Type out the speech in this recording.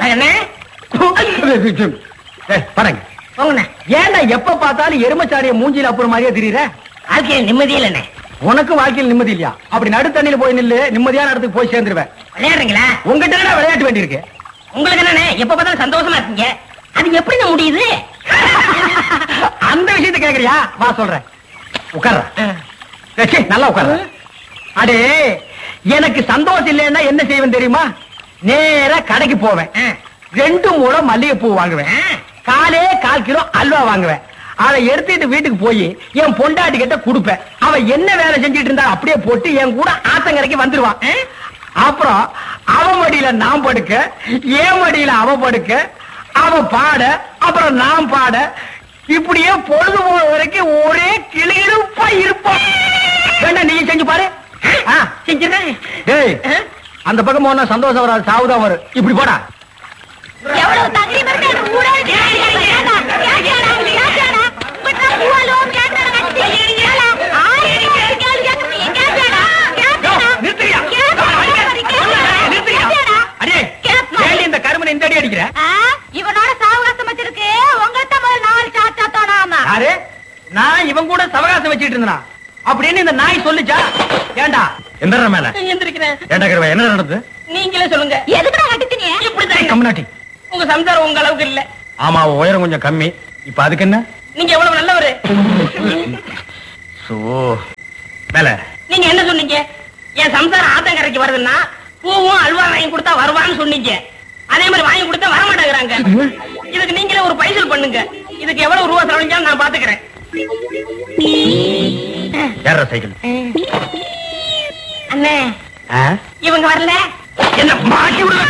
அண்ணே ஏய், படங்க போங்கண்ணே ஏன்டா எப்ப பார்த்தாலும் எருமச்சாரிய மூஞ்சில அப்புறம் மாதிரியே தெரியுற வாழ்க்கையில் நிம்மதி இல்லைண்ணே உனக்கு வாழ்க்கையில் நிம்மதி இல்லையா அப்படி நடு தண்ணியில போய் நில்லு நிம்மதியான இடத்துக்கு போய் சேர்ந்துருவேன் விளையாடுறீங்களா உங்ககிட்ட என்னடா விளையாட்டு வேண்டியிருக்கு உங்களுக்கு என்னண்ணே எப்ப பார்த்தாலும் சந்தோஷமா இருக்கீங்க அது எப்படிங்க முடியுது அந்த விஷயத்தை கேக்குறியா வா சொல்றேன் உட்கார்ற சரி, நல்லா உட்கார்ற அடே எனக்கு சந்தோஷம் இல்லைன்னா என்ன செய்வேன் தெரியுமா நேரா கடைக்கு போவேன் ஆ. ரெண்டு மூலம் மல்லிகைப்பூ வாங்குவேன் ஆ. காலே கால் கிலோ அல்வா வாங்குவேன் அதை எடுத்துட்டு வீட்டுக்கு போய் என் பொண்டாட்டி கிட்ட கொடுப்பேன் அவன் என்ன வேலை செஞ்சுட்டு இருந்தா அப்படியே போட்டு என் கூட ஆத்தங்கரைக்கு வந்துருவான் ஆ? அப்புறம் அவன் மடியில நான் படுக்க என் மடியில அவ படுக்க அவன் பாட அப்புறம் நான் பாட இப்படியே பொழுது போற வரைக்கும் ஒரே கிளியிருப்பா இருப்போம் வேண்டாம் நீ செஞ்சு பாரு ஆ, செஞ்சிடறேன் டேய் ஆ? அந்த பக்கம் போனா சந்தோஷம் வராது சாவுதான் வரும் இப்படி போடா எவ்வளவு தகுதி இருக்கு அந்த ஊரே கேட்டாடா கேட்டாடா கேட்டாடா பட்டா பூவாலும் கேட்டாடா கட்டி கேளா ஆயிரம் கேள்வி கேட்கணும் நீ கேட்டாடா கேட்டாடா நிறுத்துறியா? நிறுத்துறியா? அடே, ஏன்டி இந்த கருமனை இந்த அடி அடிக்கிற இவனோட சாவகாசம் வச்சிருக்கு உங்கள்ட்ட முதல்ல நாலு சாத்தா தோணாம யாரு நான் இவன் கூட சவகாசம் வச்சிட்டு இருந்தா அப்படின்னு இந்த நாய் சொல்லுச்சா ஏண்டா எந்த மேல எந்திரிக்கிறேன் ஏண்டா கருவா என்ன நடந்தது நீங்களே சொல்லுங்க எதுக்குடா கட்டித்தீங்க இப்படிதான் கம்னாட்டி உங்க சம்சாரம் உங்க அளவுக்கு இல்ல ஆமா அவ உயரம் கொஞ்சம் கம்மி இப்ப அதுக்கு என்ன நீங்க எவ்வளவு நல்லவரு சோ மேல நீங்க என்ன சொன்னீங்க என் சம்சாரம் ஆத்தங்கரைக்கு வருதுன்னா பூவும் அல்வா வாங்கி கொடுத்தா வருவான்னு சொன்னீங்க அதே மாதிரி வாங்கி கொடுத்தா வர மாட்டேங்கிறாங்க இதுக்கு நீங்களே ஒரு பைசல் பண்ணுங்க இதுக்கு எவ்வளவு ரூபா செலவழிஞ்சாலும் நான் பாத்துக்கிறேன் ஏற சைக்கிள் அண்ணே ஆ? இவங்க வரல என்ன மாட்டி விடுற